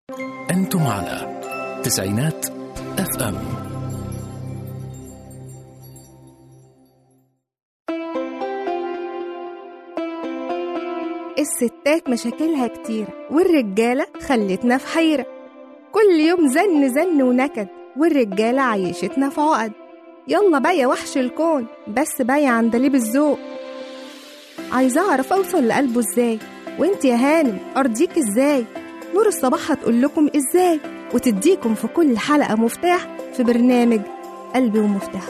أنتم على تسعينات اف ام الستات مشاكلها كتير والرجالة خلتنا في حيرة كل يوم زن زن ونكد والرجالة عيشتنا في عقد يلا بقى يا وحش الكون بس بقى يا عندليب الذوق عايزة أعرف أوصل لقلبه إزاي وإنت يا هانم أرضيك إزاي نور الصباح هتقول لكم إزاي وتديكم في كل حلقة مفتاح في برنامج قلبي ومفتاحه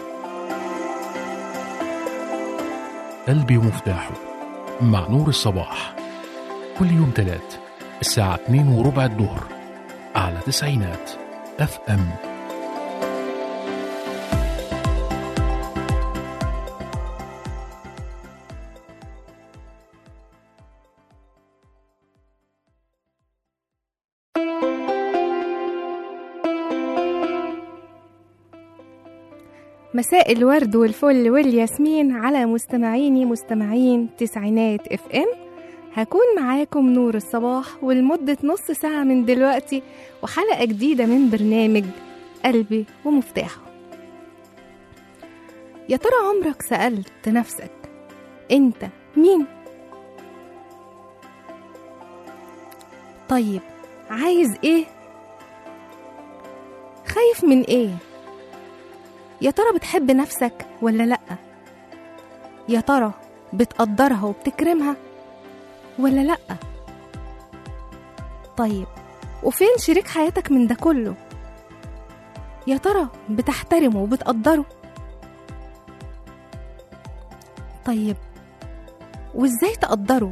قلبي ومفتاحه مع نور الصباح كل يوم تلات الساعة 2 وربع الظهر على تسعينات اف ام مساء الورد والفل والياسمين على مستمعيني مستمعين تسعينات اف ام هكون معاكم نور الصباح ولمدة نص ساعة من دلوقتي وحلقة جديدة من برنامج قلبي ومفتاحه يا ترى عمرك سألت نفسك انت مين؟ طيب عايز ايه؟ خايف من ايه؟ يا ترى بتحب نفسك ولا لأ؟ يا ترى بتقدرها وبتكرمها ولا لأ؟ طيب وفين شريك حياتك من ده كله؟ يا ترى بتحترمه وبتقدره؟ طيب وازاي تقدره؟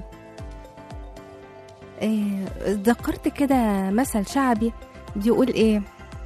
إيه ذكرت كده مثل شعبي بيقول ايه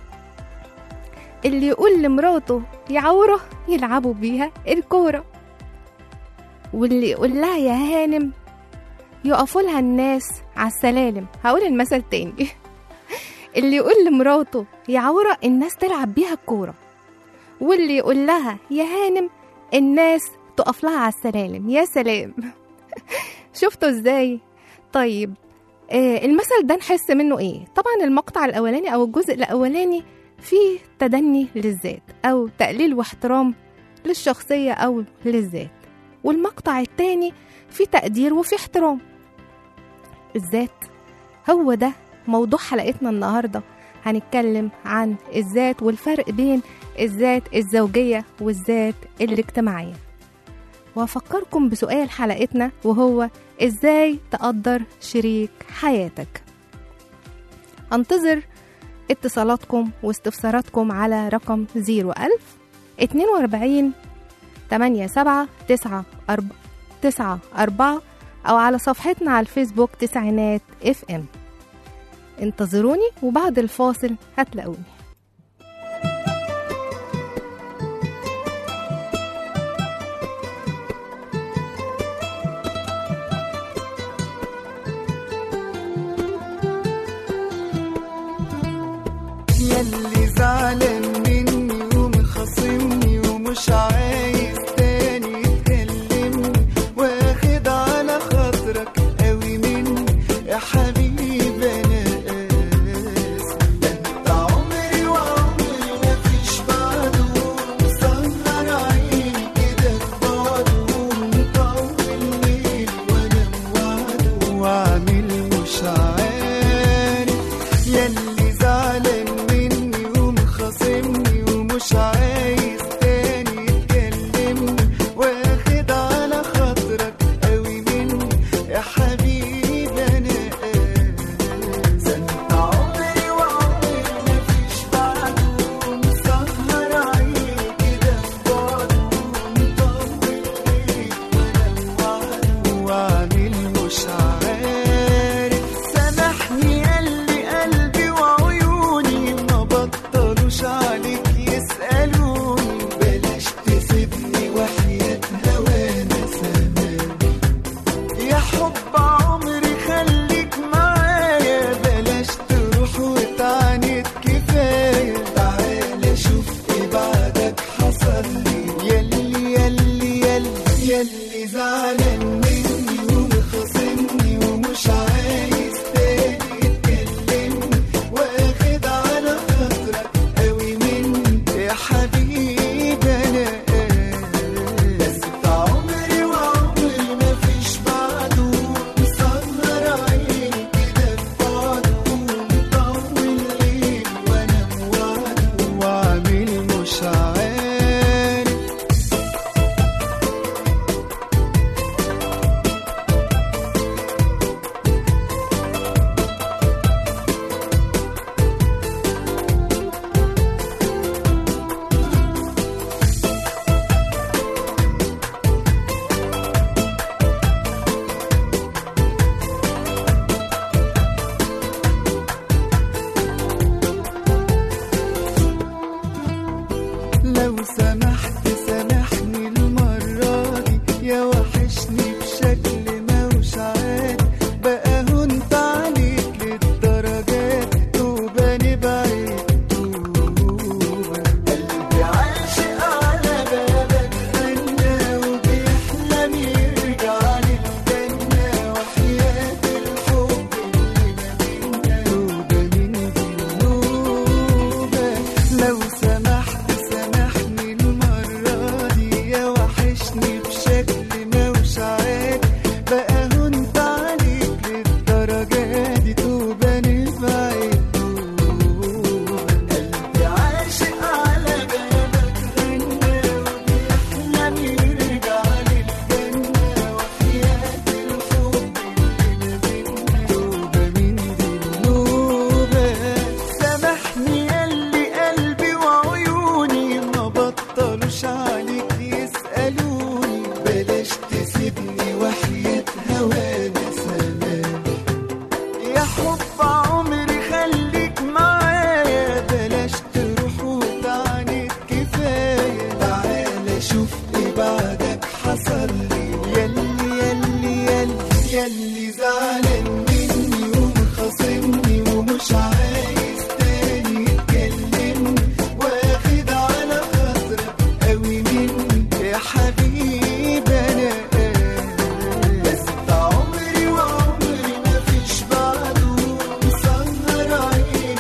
اللي يقول لمراته يا عورة يلعبوا بيها الكورة واللي يقول لها يا هانم يقفوا لها الناس على السلالم هقول المثل تاني اللي يقول لمراته يا عورة الناس تلعب بيها الكورة واللي يقول لها يا هانم الناس تقف لها على السلالم يا سلام شفتوا ازاي طيب آه المثل ده نحس منه ايه طبعا المقطع الاولاني او الجزء الاولاني فيه تدني للذات أو تقليل واحترام للشخصية أو للذات والمقطع التاني فيه تقدير وفيه احترام الذات هو ده موضوع حلقتنا النهاردة هنتكلم عن الذات والفرق بين الذات الزوجية والذات الاجتماعية وهفكركم بسؤال حلقتنا وهو ازاي تقدر شريك حياتك انتظر اتصالاتكم واستفساراتكم على رقم 01000 42 87 9 9 4 أو على صفحتنا على الفيسبوك تسعينات اف ام انتظروني وبعد الفاصل هتلاقوني ياللي زعلان مني ومخاصمني ومش عايز تاني تكلمني واخد على خاطرك قوي مني يا حبيبي انا اسف ده انت عمري وعمري مفيش بعده مسهر عيني كده في بعده مطول الليل وانا موعده واعمل مش عارف ياللي زعلان مني ومخاصمني حب عمري خليك معايا بلاش تروح وتعاند كفاية تعالى شوف ايه بعدك حصل لي ياللي ياللي ياللي ياللي زعلان مني ومخاصمني ومش عايز تاني يتكلمني واخد على خاطرك قوي مني يا حبيبي انا بس ده عمري وعمري مفيش بعده مسهر عيني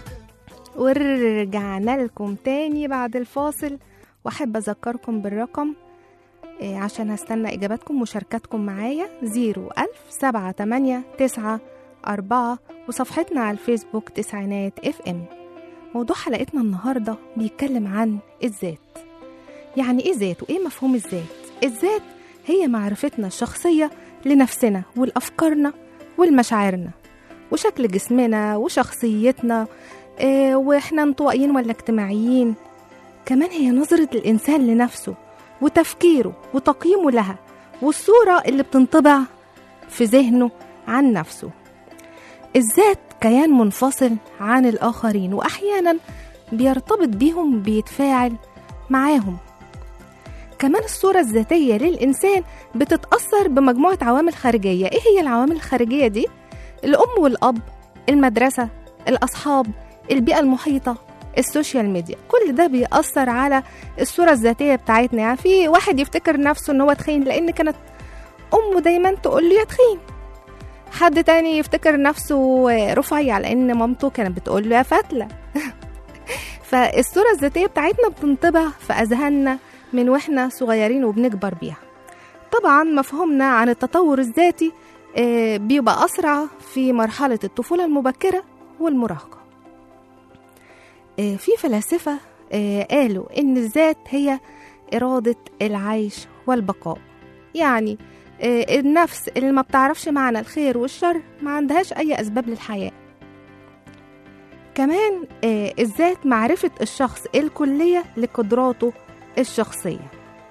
ورجعنا لكم تاني بعد الفاصل واحب اذكركم بالرقم إيه، عشان هستنى اجاباتكم ومشاركاتكم معايا زيرو ألف سبعة تمانية تسعة أربعة وصفحتنا على الفيسبوك تسعينات اف ام موضوع حلقتنا النهاردة بيتكلم عن الذات يعني ايه ذات وايه مفهوم الذات الذات هي معرفتنا الشخصية لنفسنا والأفكارنا والمشاعرنا وشكل جسمنا وشخصيتنا إيه واحنا انطوائيين ولا اجتماعيين كمان هي نظرة الإنسان لنفسه وتفكيره وتقييمه لها والصورة اللي بتنطبع في ذهنه عن نفسه الذات كيان منفصل عن الآخرين وأحيانا بيرتبط بيهم بيتفاعل معاهم كمان الصورة الذاتية للإنسان بتتأثر بمجموعة عوامل خارجية إيه هي العوامل الخارجية دي؟ الأم والأب المدرسة الأصحاب البيئة المحيطة السوشيال ميديا كل ده بيأثر على الصورة الذاتية بتاعتنا يعني في واحد يفتكر نفسه ان هو تخين لان كانت امه دايما تقول له يا تخين حد تاني يفتكر نفسه رفيع لان مامته كانت بتقول له يا فتلة فالصورة الذاتية بتاعتنا بتنطبع في أذهاننا من واحنا صغيرين وبنكبر بيها طبعا مفهومنا عن التطور الذاتي آه، بيبقى أسرع في مرحلة الطفولة المبكرة والمراهقة آه، في فلاسفة آه، قالوا إن الذات هي إرادة العيش والبقاء يعني آه، النفس اللي ما بتعرفش معنى الخير والشر ما عندهاش أي أسباب للحياة كمان آه، الذات معرفة الشخص الكلية لقدراته الشخصية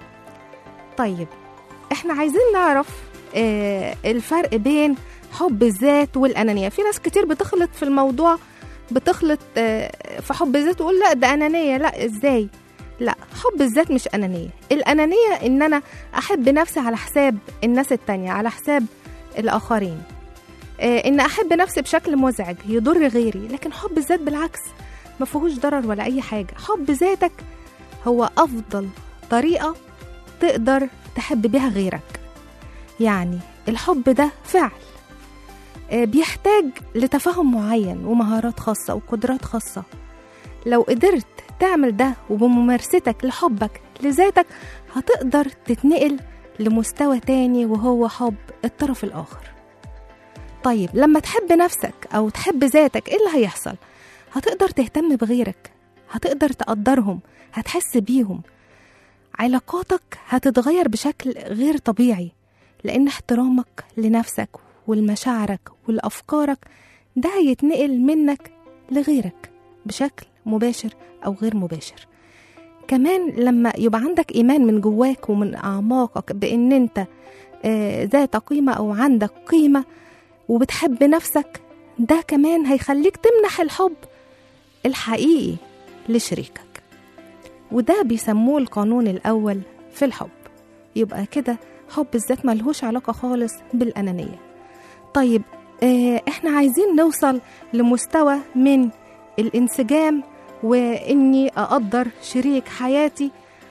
طيب احنا عايزين نعرف آه، الفرق بين حب الذات والأنانية في ناس كتير بتخلط في الموضوع بتخلط آه، في حب الذات وتقول لا ده أنانية لا ازاي لا حب الذات مش أنانية الأنانية إن أنا أحب نفسي على حساب الناس التانية على حساب الآخرين آه، إن أحب نفسي بشكل مزعج يضر غيري لكن حب الذات بالعكس ما فيهوش ضرر ولا أي حاجة حب ذاتك هو أفضل طريقة تقدر تحب بيها غيرك يعني الحب ده فعل آه، بيحتاج لتفاهم معين ومهارات خاصة وقدرات خاصة لو قدرت تعمل ده وبممارستك لحبك لذاتك هتقدر تتنقل لمستوى تاني وهو حب الطرف الآخر طيب لما تحب نفسك أو تحب ذاتك إيه اللي هيحصل؟ هتقدر تهتم بغيرك هتقدر تقدرهم هتحس بيهم علاقاتك هتتغير بشكل غير طبيعي لأن احترامك لنفسك ولمشاعرك ولأفكارك ده هيتنقل منك لغيرك بشكل مباشر أو غير مباشر كمان لما يبقى عندك إيمان من جواك ومن أعماقك بإن أنت آه، ذات قيمة أو عندك قيمة وبتحب نفسك ده كمان هيخليك تمنح الحب الحقيقي لشريكك وده بيسموه القانون الأول في الحب يبقى كده حب الذات ملهوش علاقة خالص بالأنانية طيب آه، احنا عايزين نوصل لمستوى من الانسجام واني اقدر شريك حياتي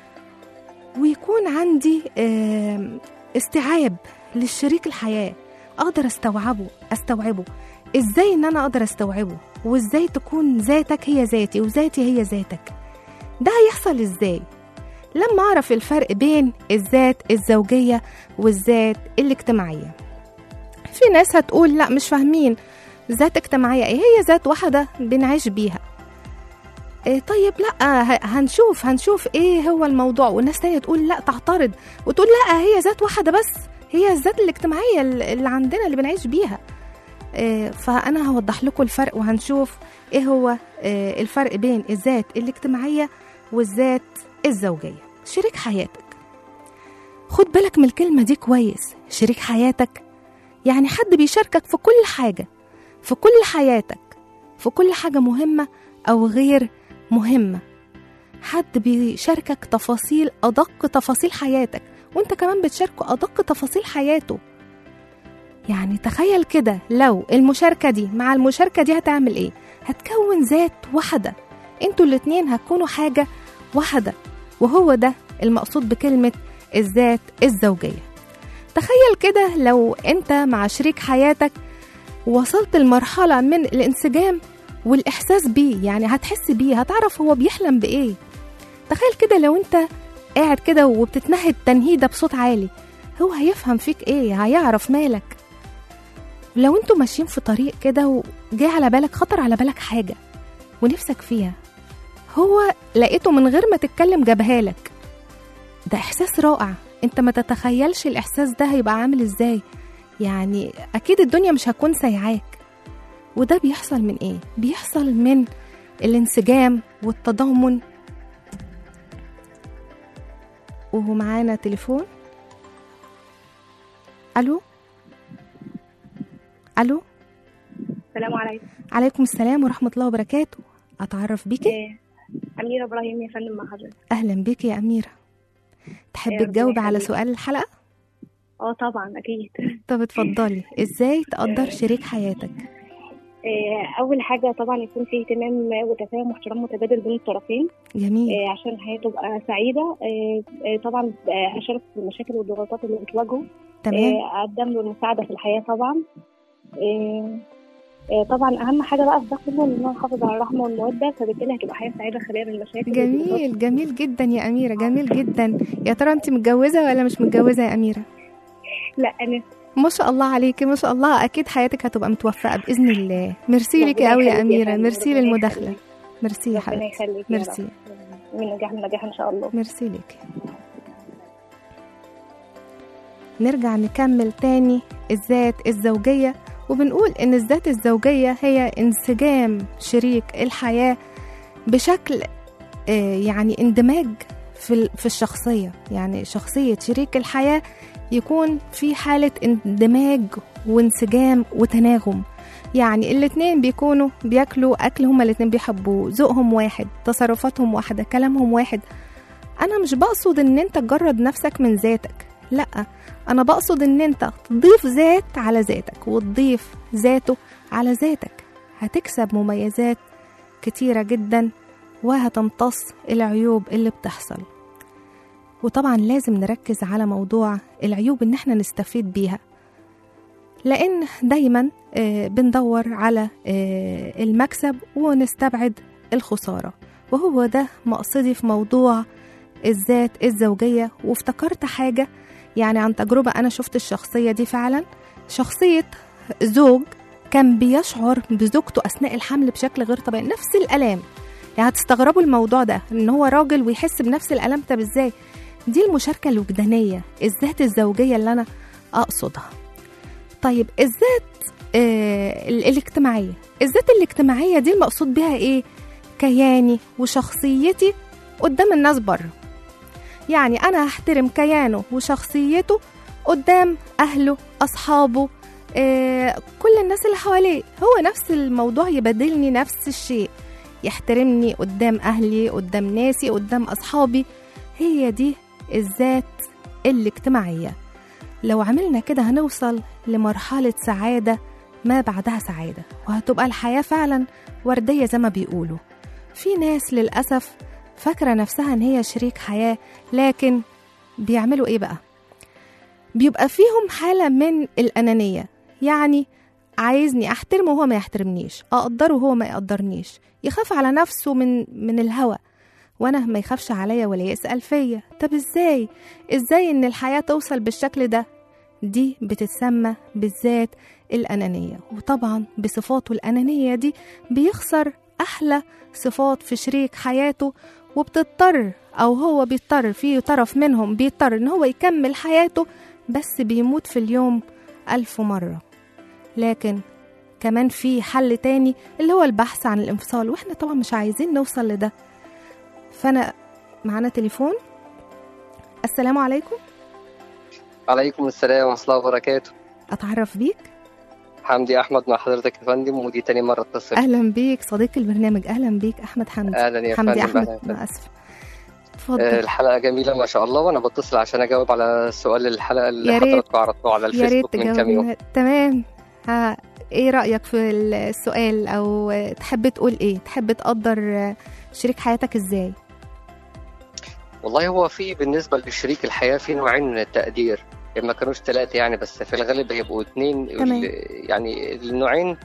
ويكون عندي آه، استيعاب للشريك الحياة اقدر استوعبه استوعبه ازاي ان انا اقدر استوعبه وازاي تكون ذاتك هي ذاتي وذاتي هي ذاتك ده هيحصل ازاي لما اعرف الفرق بين الذات الزوجية والذات الاجتماعية في ناس هتقول لا مش فاهمين ذات اجتماعية ايه هي ذات واحدة بنعيش بيها إيه طيب لا ه- هنشوف هنشوف ايه هو الموضوع والناس تانية تقول لا تعترض وتقول لا هي ذات واحدة بس هي الذات الاجتماعية اللي عندنا اللي بنعيش بيها إيه فأنا هوضح لكم الفرق وهنشوف ايه هو إيه الفرق بين الذات الاجتماعية والذات الزوجية شريك حياتك خد بالك من الكلمة دي كويس شريك حياتك يعني حد بيشاركك في كل حاجة في كل حياتك في كل حاجة مهمة أو غير مهمة حد بيشاركك تفاصيل أدق تفاصيل حياتك وانت كمان بتشاركه أدق تفاصيل حياته يعني تخيل كده لو المشاركة دي مع المشاركة دي هتعمل ايه هتكون ذات واحدة انتوا الاتنين هتكونوا حاجة واحدة وهو ده المقصود بكلمة الذات الزوجية تخيل كده لو انت مع شريك حياتك وصلت لمرحلة من الانسجام والإحساس بيه يعني هتحس بيه هتعرف هو بيحلم بإيه تخيل كده لو انت قاعد كده وبتتنهد تنهيدة بصوت عالي هو هيفهم فيك ايه هيعرف مالك لو انتوا ماشيين في طريق كده وجاي على بالك خطر على بالك حاجة ونفسك فيها هو لقيته من غير ما تتكلم جابها لك ده إحساس رائع انت ما تتخيلش الإحساس ده هيبقى عامل ازاي يعني أكيد الدنيا مش هتكون سايعاك وده بيحصل من ايه بيحصل من الانسجام والتضامن ومعانا تليفون الو الو السلام عليكم عليكم السلام ورحمه الله وبركاته اتعرف بيكي إيه، أميرة إبراهيم يا فندم مع حضرتك اهلا بيكي يا اميره تحبي يا ربنا تجاوبي على يخليك. سؤال الحلقه اه طبعا أكيد طب اتفضلي ازاي تقدر شريك حياتك إيه، أول حاجة طبعا يكون في اهتمام وتفاهم واحترام متبادل بين الطرفين جميل إيه، عشان الحياة تبقى سعيدة إيه، إيه، طبعا آه، أشارك في المشاكل والضغوطات اللي بتواجهه تمام إيه، أقدم له المساعدة في الحياة طبعا إيه، إيه، طبعا أهم حاجة بقى في ده كله إن هو يحافظ على الرحمة والمودة فبالتالي هتبقى حياة سعيدة خالية من المشاكل والضغوطات. جميل جميل جدا يا اميره جميل جدا يا ترى انت متجوزه ولا مش متجوزه يا اميره لا أنا ما شاء الله عليكي ما شاء الله اكيد حياتك هتبقى متوفقه باذن الله ميرسي ليكي ربنا قوي يا يخليك يا اميره فندم، ميرسي ربنا للمداخله يخليك. ميرسي يا ربنا حبيبتي يخليك يا ميرسي رب. من نجاح لنجاح إن شاء الله ميرسي ليكي نرجع نكمل تاني الذات الزوجية وبنقول إن الذات الزوجية هي انسجام شريك الحياة بشكل آه، يعني اندماج في ال- في الشخصية يعني شخصية شريك الحياة يكون في حالة اندماج وانسجام وتناغم يعني الاتنين بيكونوا بياكلوا أكل هما الاتنين بيحبوه ذوقهم واحد تصرفاتهم واحدة كلامهم واحد أنا مش بقصد إن أنت تجرد نفسك من ذاتك لأ أنا بقصد إن أنت تضيف ذات على ذاتك وتضيف ذاته على ذاتك هتكسب مميزات كتيرة جدا وهتمتص العيوب اللي بتحصل وطبعا لازم نركز على موضوع العيوب إن احنا نستفيد بيها لأن دايما آه، بندور على آه، المكسب ونستبعد الخسارة وهو ده مقصدي في موضوع الذات الزوجية وافتكرت حاجة يعني عن تجربة أنا شفت الشخصية دي فعلا شخصية زوج كان بيشعر بزوجته أثناء الحمل بشكل غير طبيعي نفس الألام يعني هتستغربوا الموضوع ده إن هو راجل ويحس بنفس الألم طب إزاي دي المشاركة الوجدانية الذات الزوجية اللي أنا أقصدها طيب الذات آه ال- الاجتماعية الذات الاجتماعية دي المقصود بها إيه كياني وشخصيتي قدام الناس بره يعني أنا هحترم كيانه وشخصيته قدام أهله أصحابه آه، كل الناس اللي حواليه هو نفس الموضوع يبادلني نفس الشيء يحترمني قدام أهلي قدام ناسي قدام أصحابي هي دي الذات الاجتماعية لو عملنا كده هنوصل لمرحلة سعادة ما بعدها سعادة وهتبقى الحياة فعلا وردية زي ما بيقولوا في ناس للأسف فاكرة نفسها إن هي شريك حياة لكن بيعملوا إيه بقى؟ بيبقى فيهم حالة من الأنانية يعني عايزني أحترمه وهو ما يحترمنيش أقدره وهو ما يقدرنيش يخاف على نفسه من من الهوى وأنا ما يخافش عليا ولا يسأل فيا طب إزاي؟ إزاي إن الحياة توصل بالشكل ده؟ دي بتتسمى بالذات الأنانية وطبعا بصفاته الأنانية دي بيخسر أحلى صفات في شريك حياته وبتضطر أو هو بيضطر في طرف منهم بيضطر إن هو يكمل حياته بس بيموت في اليوم ألف مرة لكن كمان في حل تاني اللي هو البحث عن الانفصال واحنا طبعا مش عايزين نوصل لده فأنا معانا تليفون السلام عليكم عليكم السلام ورحمة الله وبركاته أتعرف بيك حمدي احمد مع حضرتك يا فندم ودي تاني مره اتصل اهلا بيك صديق البرنامج اهلا بيك احمد حمدي اهلا يا حمدي فندم احمد أهلا يا فندم. انا اسفه آه، اتفضل الحلقه جميله ما شاء الله وانا بتصل عشان اجاوب على سؤال الحلقه اللي يا ريت. حضراتكم عرضتوه على يا ريت الفيسبوك من كام يوم تجاوبنا تمام ها ايه رايك في السؤال او تحب تقول ايه تحب تقدر شريك حياتك ازاي والله هو في بالنسبه لشريك الحياه في نوعين من التقدير ما كانوش ثلاثه يعني بس في الغالب هيبقوا اثنين تمام. يعني النوعين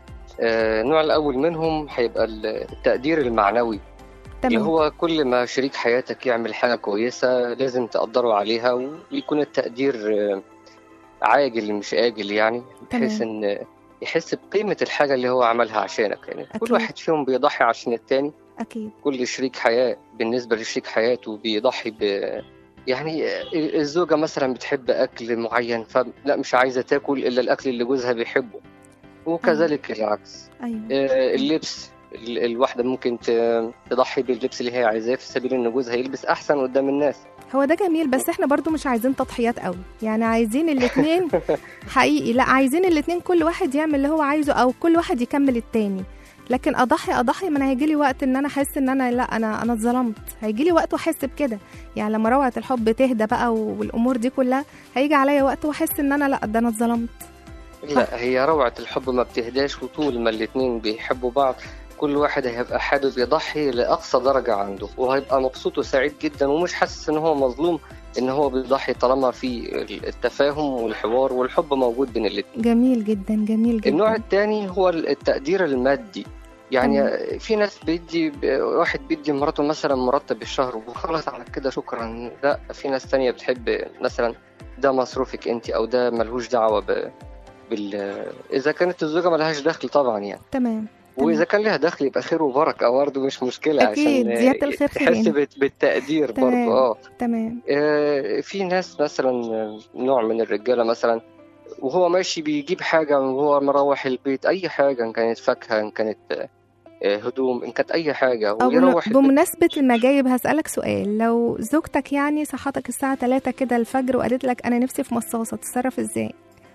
آه، النوع الاول منهم هيبقى التقدير المعنوي اللي تمام هو كل ما شريك حياتك يعمل حاجة كويسة لازم تقدره عليها ويكون التقدير آه، عاجل مش آجل يعني بحيث تمام. إن يحس بقيمة الحاجة اللي هو عملها عشانك يعني أكيد. كل واحد فيهم بيضحي عشان التاني اكيد كل شريك حياة بالنسبة لشريك حياته بيضحي ب يعني الزوجة مثلا بتحب أكل معين فلا مش عايزة تاكل إلا الأكل اللي جوزها بيحبه وكذلك العكس ايوه آه، اللبس ال- الواحدة ممكن ت- تضحي باللبس اللي هي عايزاه في سبيل ان جوزها يلبس احسن قدام الناس هو ده جميل بس احنا برضو مش عايزين تضحيات قوي يعني عايزين الاتنين حقيقي لا عايزين الاتنين كل واحد يعمل اللي هو عايزه او كل واحد يكمل التاني لكن اضحي اضحي ما انا هيجي لي وقت ان انا احس ان انا لا انا انا اتظلمت هيجي لي وقت واحس بكده يعني لما روعه الحب تهدى بقى والامور دي كلها هيجي عليا وقت واحس ان انا لا ده انا اتظلمت لا هي روعة الحب ما بتهداش وطول ما الاتنين بيحبوا بعض كل واحد هيبقى حابب يضحي لأقصى درجة عنده وهيبقى مبسوط وسعيد جدا ومش حاسس ان هو مظلوم ان هو بيضحي طالما في التفاهم والحوار والحب موجود بين الاتنين جميل جدا جميل جدا النوع الثاني هو التقدير المادي يعني في ناس بيدي واحد بيدي مراته مثلا مرتب الشهر وخلاص على كده شكرا لا في ناس تانية بتحب مثلا ده مصروفك انت او ده ملهوش دعوة ب... بال اذا كانت الزوجة ملهاش دخل طبعا يعني تمام واذا كان لها دخل يبقى خير وبركه برضه مش مشكله أكيد، عشان زيادة الخير تحس خيرين. بت- بالتقدير تمام. برضه اه تمام آه، في ناس مثلا نوع من الرجاله مثلا وهو ماشي بيجيب حاجه وهو مروح البيت اي حاجه ان كانت فاكهه ان كانت آه، هدوم ان كانت اي حاجه أو ويروح البيت بمناسبة المجايب هسألك سؤال لو زوجتك يعني صحتك الساعة 3 كده الفجر وقالت لك أنا نفسي في مصاصة تتصرف إزاي؟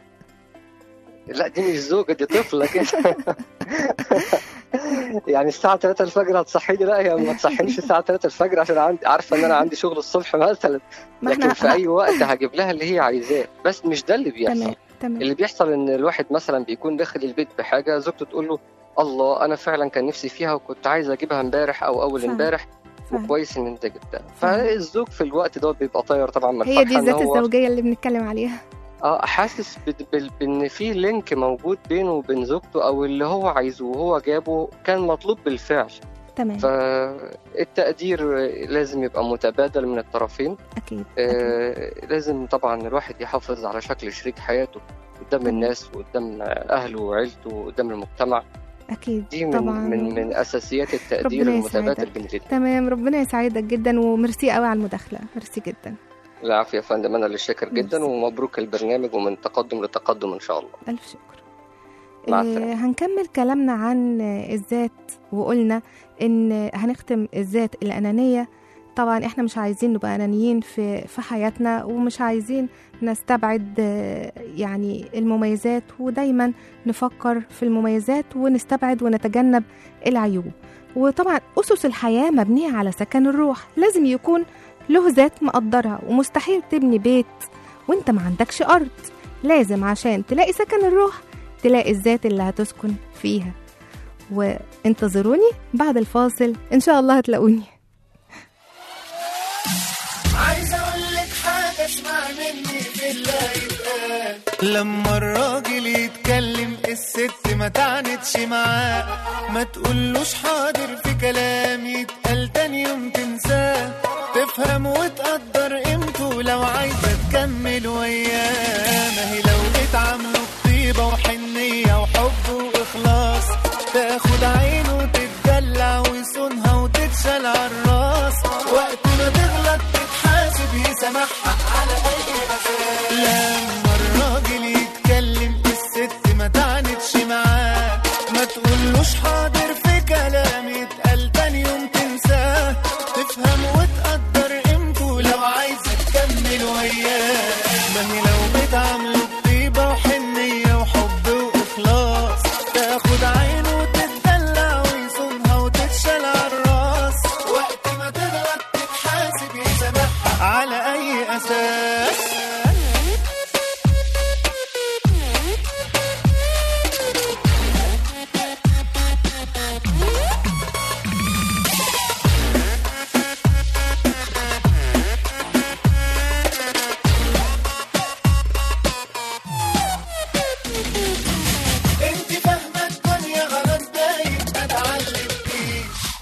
لا دي مش زوجة دي طفلة كده يعني الساعة 3 الفجر هتصحيني لا هي ما تصحينيش الساعة 3 الفجر عشان عندي عارفة إن أنا عندي شغل الصبح مثلا ما لكن احنا في أي وقت هجيب لها اللي هي عايزاه بس مش ده اللي بيحصل تمام تمام اللي بيحصل إن الواحد مثلا بيكون داخل البيت بحاجة زوجته تقول له الله أنا فعلا كان نفسي فيها وكنت عايز أجيبها امبارح أو أول فعلا. امبارح فعلا. وكويس إن أنت جبتها فعلا. فالزوج في الوقت ده بيبقى طاير طبعا من هي دي الفرحة إن الذات هو الزوجية اللي بنتكلم عليها اه حاسس بد- بال- بان في لينك موجود بينه وبين زوجته او اللي هو عايزه وهو جابه كان مطلوب بالفعل تمام فالتقدير لازم يبقى متبادل من الطرفين أكيد أكيد آه لازم طبعا الواحد يحافظ على شكل شريك حياته قدام تمام. الناس وقدام اهله وعيلته وقدام المجتمع أكيد دي من طبعا من من اساسيات التقدير ربنا المتبادل يسعدك. بين الاثنين تمام ربنا يسعدك جدا وميرسي قوي على المداخلة ميرسي جدا العافيه يا فندم انا اللي شاكر جدا ميرسي. ومبروك البرنامج ومن تقدم لتقدم ان شاء الله ألف شكر مع آه، السلامة. هنكمل كلامنا عن آه، الذات وقلنا ان هنختم الذات الأنانية طبعا احنا مش عايزين نبقى أنانيين في في حياتنا ومش عايزين نستبعد آه، يعني المميزات ودايما نفكر في المميزات ونستبعد ونتجنب العيوب وطبعا أسس الحياة مبنية على سكن الروح لازم يكون له ذات مقدرها ومستحيل تبني بيت وانت ما عندكش أرض لازم عشان تلاقي سكن الروح تلاقي الذات اللي هتسكن فيها وانتظروني بعد الفاصل ان شاء الله هتلاقوني عايز اقول لك حاجه اسمع مني في اللي يتقال لما الراجل يتكلم الست ما تعنتش معاه ما تقولوش حاضر في كلام يتقال تاني يوم تنساه تفهم وتقدر قيمته لو عايزه تكمل وياه ما هي لو بتعاملوا بطيبه وحنيه وحب واخلاص تاخد عينه وتتدلع ويصونها وتتشال عالراس وقت ما تغلط تتحاسب يسامحها على اي اساس لما الراجل يتكلم الست ما تعنتش معاه ما تقولوش حاضر في كلام يتقال تاني يوم تنساه تفهم وتقدر قيمته لو عايزه تكمل وياه ما هي لو بتعامله بطيبه وحنيه وحب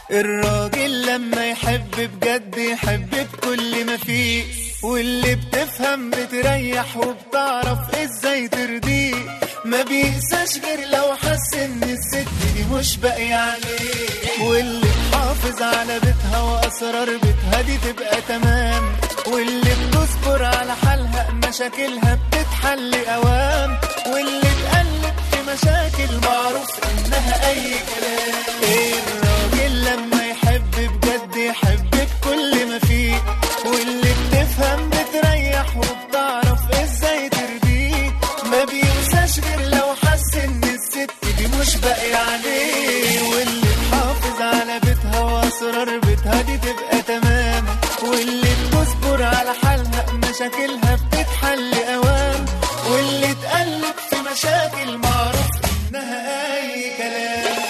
الراجل لما يحب بجد يحب بكل ما فيه واللي بتفهم بتريح وبتعرف ازاي ترضيه ما بيقساش غير لو حس ان الست دي مش باقية عليه واللي تحافظ على بيتها واسرار بيتها دي تبقى تمام واللي بتصبر على حالها مشاكلها بتتحل اوام واللي تقلب في مشاكل معروف انها اي كلام ايه الراجل لما يحب بجد يحب بكل ما فيه واللي بتفهم بتريح وبتعرف ازاي ترضيه ما بينساش غير لو حس ان الست دي مش باقي عليه واللي تحافظ على بيتها واسرار بيتها دي تبقى تمام واللي بتصبر على حالها مشاكلها بتتحل اوام واللي تقلب في مشاكل معروف انها اي كلام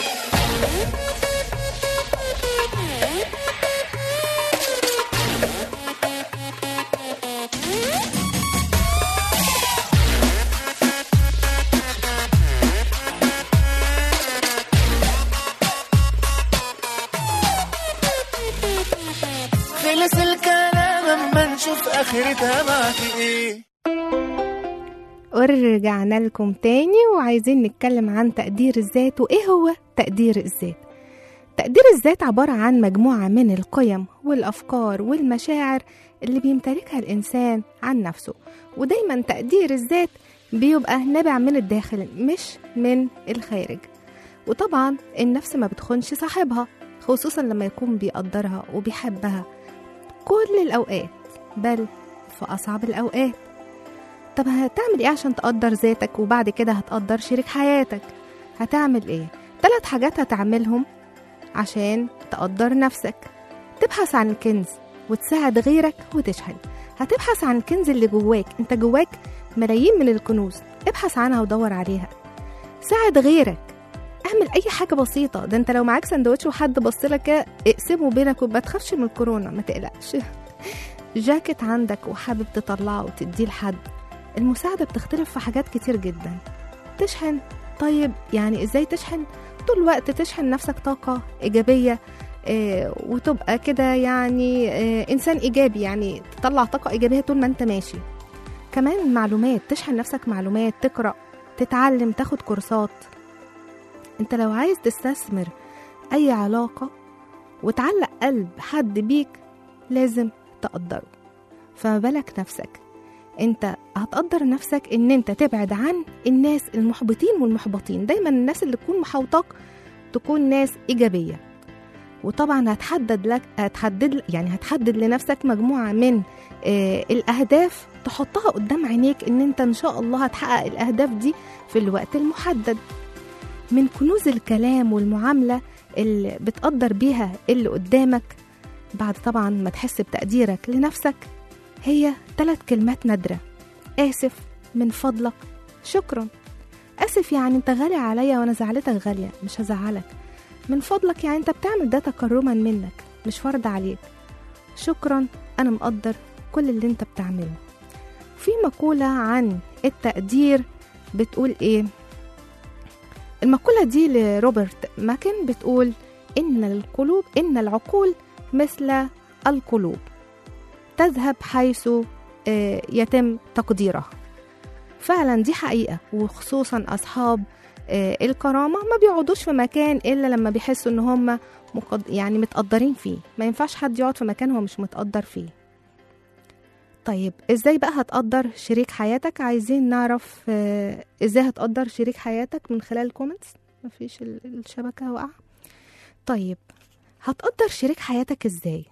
خلص الكلام اما نشوف اخرتها معك ايه ورجعنا لكم تاني وعايزين نتكلم عن تقدير الذات وإيه هو تقدير الذات تقدير الذات عبارة عن مجموعة من القيم والأفكار والمشاعر اللي بيمتلكها الإنسان عن نفسه ودايما تقدير الذات بيبقى نابع من الداخل مش من الخارج وطبعا النفس ما بتخونش صاحبها خصوصا لما يكون بيقدرها وبيحبها كل الأوقات بل في أصعب الأوقات طب هتعمل ايه عشان تقدر ذاتك وبعد كده هتقدر شريك حياتك هتعمل ايه ثلاث حاجات هتعملهم عشان تقدر نفسك تبحث عن الكنز وتساعد غيرك وتشحن هتبحث عن الكنز اللي جواك انت جواك ملايين من الكنوز ابحث عنها ودور عليها ساعد غيرك اعمل اي حاجه بسيطه ده انت لو معاك سندوتش وحد بصلك كده، اقسمه بينك وما تخافش من الكورونا ما تقلقش جاكيت عندك وحابب تطلعه وتديه لحد المساعدة بتختلف في حاجات كتير جدا تشحن طيب يعني ازاي تشحن طول الوقت تشحن نفسك طاقة إيجابية آه، وتبقى كده يعني آه، إنسان إيجابي يعني تطلع طاقة إيجابية طول ما أنت ماشي كمان معلومات تشحن نفسك معلومات تقرأ تتعلم تاخد كورسات أنت لو عايز تستثمر أي علاقة وتعلق قلب حد بيك لازم تقدره فما بالك نفسك انت هتقدر نفسك ان انت تبعد عن الناس المحبطين والمحبطين دايما الناس اللي تكون محوطاك تكون ناس ايجابيه وطبعا هتحدد لك هتحدد يعني هتحدد لنفسك مجموعه من آه الاهداف تحطها قدام عينيك ان انت ان شاء الله هتحقق الاهداف دي في الوقت المحدد من كنوز الكلام والمعامله اللي بتقدر بيها اللي قدامك بعد طبعا ما تحس بتقديرك لنفسك هي ثلاث كلمات نادرة آسف من فضلك شكرا آسف يعني أنت غالي عليا وأنا زعلتك غالية مش هزعلك من فضلك يعني أنت بتعمل ده تكرما منك مش فرض عليك شكرا أنا مقدر كل اللي أنت بتعمله في مقولة عن التقدير بتقول إيه المقولة دي لروبرت ماكن بتقول إن القلوب إن العقول مثل القلوب تذهب حيث آه، يتم تقديرها فعلا دي حقيقة وخصوصا أصحاب آه، الكرامة ما بيقعدوش في مكان إلا لما بيحسوا إن هم مقد... يعني متقدرين فيه ما ينفعش حد يقعد في مكان هو مش متقدر فيه طيب ازاي بقى هتقدر شريك حياتك عايزين نعرف آه، ازاي هتقدر شريك حياتك من خلال الكومنتس مفيش ال- الشبكة واقعة طيب هتقدر شريك حياتك ازاي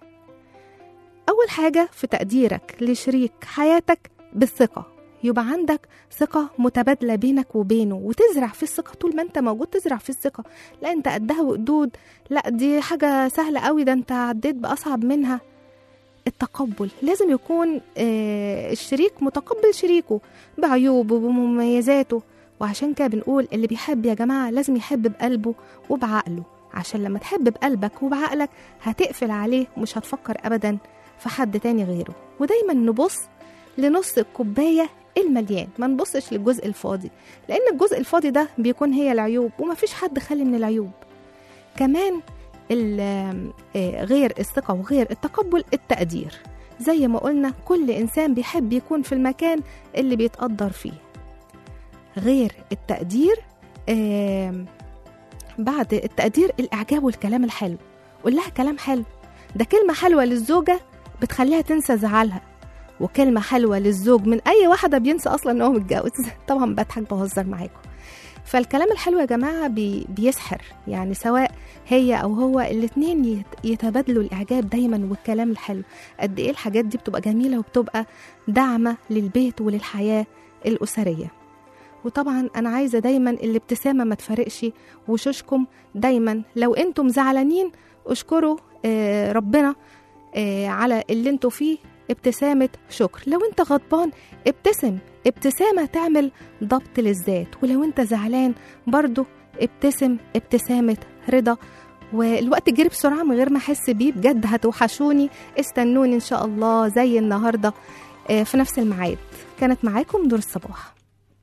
أول حاجة في تقديرك لشريك حياتك بالثقة يبقى عندك ثقة متبادلة بينك وبينه وتزرع في الثقة طول ما انت موجود تزرع في الثقة لا انت قدها وقدود لا دي حاجة سهلة قوي ده انت عديت بأصعب منها التقبل لازم يكون آه، الشريك متقبل شريكه بعيوبه وبمميزاته وعشان كده بنقول اللي بيحب يا جماعة لازم يحب بقلبه وبعقله عشان لما تحب بقلبك وبعقلك هتقفل عليه مش هتفكر أبدا في حد تاني غيره ودايما نبص لنص الكوباية المليان ما نبصش للجزء الفاضي لأن الجزء الفاضي ده بيكون هي العيوب ومفيش حد خالي من العيوب كمان ال- آه، غير الثقة وغير التقبل التقدير زي ما قلنا كل إنسان بيحب يكون في المكان اللي بيتقدر فيه غير التقدير آم، بعد التقدير الإعجاب والكلام الحلو قول لها كلام حلو ده كلمة حلوة للزوجة بتخليها تنسى زعلها وكلمة حلوة للزوج من أي واحدة بينسى أصلا إن هو متجوز طبعا بضحك بهزر معاكم فالكلام الحلو يا جماعة بي بيسحر يعني سواء هي أو هو الاتنين يت- يتبادلوا الإعجاب دايما والكلام الحلو قد إيه الحاجات دي بتبقى جميلة وبتبقى داعمة للبيت وللحياة الأسرية وطبعا أنا عايزة دايما الابتسامة ما تفارقش وشوشكم دايما لو انتم زعلانين اشكروا آه، ربنا آه، على اللي انتوا فيه ابتسامة شكر لو انت غضبان ابتسم ابتسامة تعمل ضبط للذات ولو انت زعلان برضو ابتسم ابتسامة رضا والوقت جري بسرعة من غير ما أحس بيه بجد هتوحشوني استنوني إن شاء الله زي النهاردة آه، في نفس الميعاد كانت معاكم نور الصباح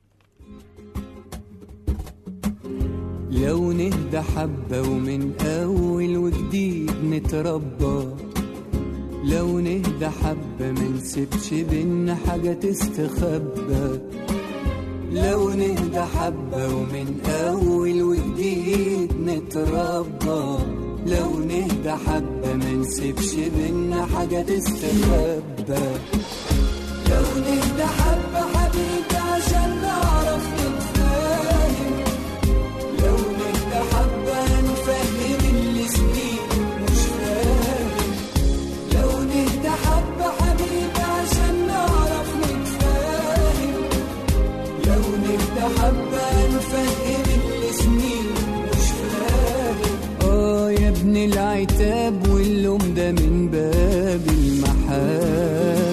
لو نهدى حبة ومن أول وجديد نتربى لو نهدى حبة منسيبش بينا حاجة تستخبى لو نهدى حبة ومن أول وجديد نتربى لو نهدى حبة منسيبش بينا حاجة تستخبى لو نهدى حبة حبيبي عشان نعرف نتفاهم لو نهدى حبة نفهم اللي سنين مش فاهم لو نهدى حبة حبيبي عشان نعرف نتفاهم لو نهدى حبة نفهم اللي سنين مش فاهم اه يا ابن العتاب واللوم ده من باب المحبة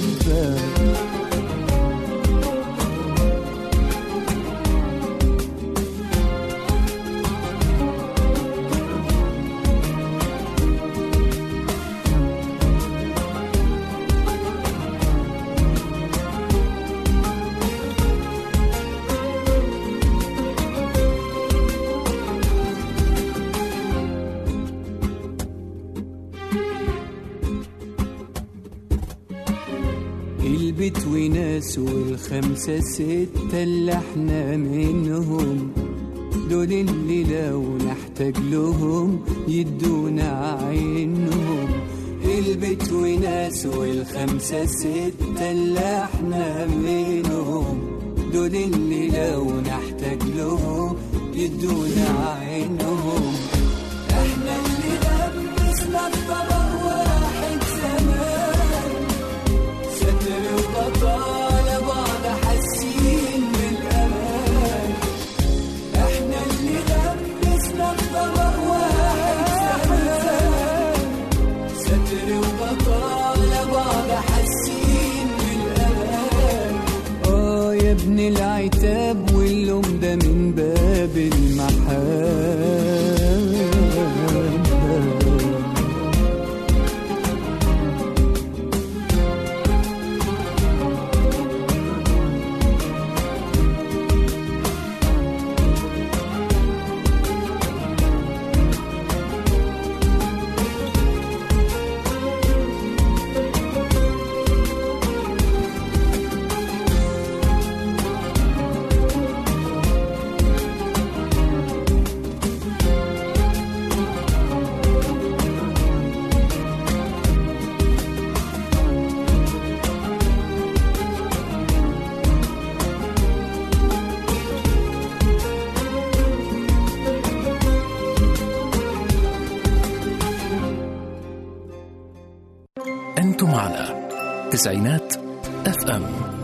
البيت وناس والخمسة ستة اللي احنا منهم دول اللي لو نحتاج لهم يدونا عينهم البيت وناس والخمسة ستة اللي احنا منهم دول اللي لو نحتاج لهم يدونا عينهم احنا اللي لبسنا الطبق واحد زمان ستر وبطالة بعض حاسين بالأمان احنا اللي لبسنا الطبق واحد زمان ستر وبطالة بعض حاسين بالأمان اه يا ابن العتاب واللوم ده من باب المحبة أنتم على تسعينات اف ام